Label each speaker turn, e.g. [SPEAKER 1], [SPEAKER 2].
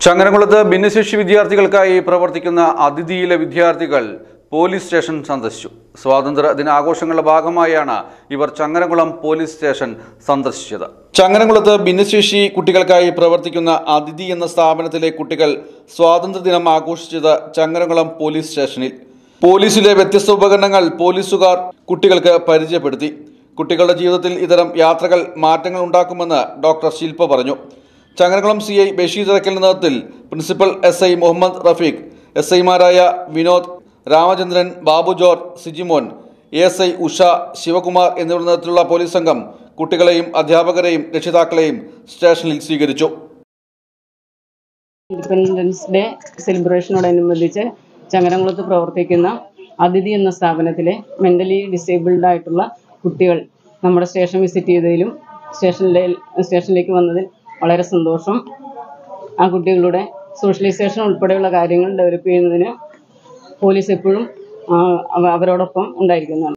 [SPEAKER 1] ചങ്ങരംകുളത്ത് ഭിന്നശേഷി വിദ്യാർത്ഥികൾക്കായി പ്രവർത്തിക്കുന്ന അതിഥിയിലെ വിദ്യാർത്ഥികൾ പോലീസ് സ്റ്റേഷൻ സന്ദർശിച്ചു സ്വാതന്ത്ര്യ ദിനാഘോഷങ്ങളുടെ ഭാഗമായാണ് ഇവർ ചങ്ങരംകുളം പോലീസ് സ്റ്റേഷൻ സന്ദർശിച്ചത് ചങ്ങരംകുളത്ത് ഭിന്നശേഷി കുട്ടികൾക്കായി പ്രവർത്തിക്കുന്ന അതിഥി എന്ന സ്ഥാപനത്തിലെ കുട്ടികൾ സ്വാതന്ത്ര്യദിനം ആഘോഷിച്ചത് ചങ്ങരംകുളം പോലീസ് സ്റ്റേഷനിൽ പോലീസിലെ വ്യത്യസ്ത ഉപകരണങ്ങൾ പോലീസുകാർ കുട്ടികൾക്ക് പരിചയപ്പെടുത്തി കുട്ടികളുടെ ജീവിതത്തിൽ ഇത്തരം യാത്രകൾ മാറ്റങ്ങൾ ഉണ്ടാക്കുമെന്ന് ഡോക്ടർ ശില്പ പറഞ്ഞു ചങ്ങരകുളം സി ഐ ബഷീർ ഇറക്കലിന്റെ നേതൃത്വത്തിൽ principal S I Muhammad Rafeeq S ഐമാരായ Vinod Ramachandran Babu George Sijimon A S I Usha Sivakumar എന്നിവരുടെ നേതൃത്വത്തിലുള്ള പോലീസ് സംഘം കുട്ടികളെയും അധ്യാപകരെയും രക്ഷിതാക്കളെയും സ്റ്റേഷനിൽ സ്വീകരിച്ചു
[SPEAKER 2] ഇൻഡിപെൻഡൻസ് ഡേ സെലിബ്രേഷനോടനുബന്ധിച്ച് ചങ്ങരംകുളത്ത് പ്രവർത്തിക്കുന്ന അതിഥി എന്ന സ്ഥാപനത്തിലെ മെൻ്റലി ഡിസേബിൾഡ് ആയിട്ടുള്ള കുട്ടികൾ നമ്മുടെ സ്റ്റേഷൻ വിസിറ്റ് ചെയ്തതിലും സ്റ്റേഷനിലെ സ്റ്റേഷനിലേക്ക് വന്നതിൽ വളരെ സന്തോഷം ആ കുട്ടികളുടെ സോഷ്യലൈസേഷൻ ഉൾപ്പെടെയുള്ള കാര്യങ്ങൾ ഡെവലപ്പ് ചെയ്യുന്നതിന് പോലീസ് എപ്പോഴും ആ, അവ- അവരോടൊപ്പം ഉണ്ടായിരിക്കുന്നതാണ്